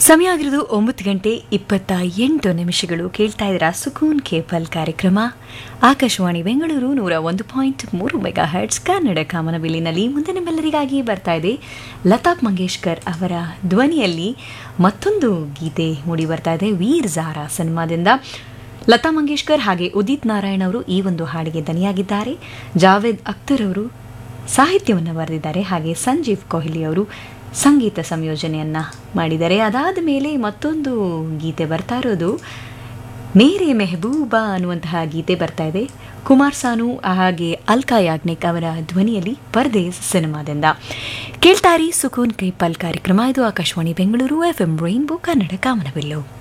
ಸಮಯ ಆಗಿರೋದು ಒಂಬತ್ತು ಗಂಟೆ ಇಪ್ಪತ್ತ ಎಂಟು ನಿಮಿಷಗಳು ಕೇಳ್ತಾ ಇದ್ದೀರಾ ಸುಕೂನ್ ಕೇಪಲ್ ಕಾರ್ಯಕ್ರಮ ಆಕಾಶವಾಣಿ ಬೆಂಗಳೂರು ನೂರ ಒಂದು ಪಾಯಿಂಟ್ ಮೂರು ಮೆಗಾ ಹರ್ಟ್ಸ್ ಕನ್ನಡ ಕಾಮನಬಿಲ್ಲಿನಲ್ಲಿ ಮುಂದೆ ನಿಮ್ಮೆಲ್ಲರಿಗಾಗಿ ಬರ್ತಾ ಇದೆ ಲತಾ ಮಂಗೇಶ್ಕರ್ ಅವರ ಧ್ವನಿಯಲ್ಲಿ ಮತ್ತೊಂದು ಗೀತೆ ಮೂಡಿ ಬರ್ತಾ ಇದೆ ವೀರ್ ಜಾರಾ ಸಿನಿಮಾದಿಂದ ಲತಾ ಮಂಗೇಶ್ಕರ್ ಹಾಗೆ ಉದಿತ್ ನಾರಾಯಣ್ ಅವರು ಈ ಒಂದು ಹಾಡಿಗೆ ದನಿಯಾಗಿದ್ದಾರೆ ಜಾವೇದ್ ಅಖ್ತರ್ ಅವರು ಸಾಹಿತ್ಯವನ್ನು ಬರೆದಿದ್ದಾರೆ ಹಾಗೆ ಸಂಜೀವ್ ಕೊಹ್ಲಿ ಅವರು ಸಂಗೀತ ಸಂಯೋಜನೆಯನ್ನ ಮಾಡಿದ್ದಾರೆ ಅದಾದ ಮೇಲೆ ಮತ್ತೊಂದು ಗೀತೆ ಬರ್ತಾ ಇರೋದು ಮೇರೆ ಮೆಹಬೂಬಾ ಅನ್ನುವಂತಹ ಗೀತೆ ಬರ್ತಾ ಇದೆ ಕುಮಾರ್ ಸಾನು ಹಾಗೆ ಅಲ್ಕಾ ಯಾಗ್ನಿಕ್ ಅವರ ಧ್ವನಿಯಲ್ಲಿ ಪರ್ದೇಸ್ ಸಿನಿಮಾದಿಂದ ಕೇಳ್ತಾರಿ ಸುಕೂನ್ ಕೈಪಲ್ ಕಾರ್ಯಕ್ರಮ ಇದು Akashvani Bengaluru F M rainbow Kannada ಕಾಮನಬಿಲ್ಲು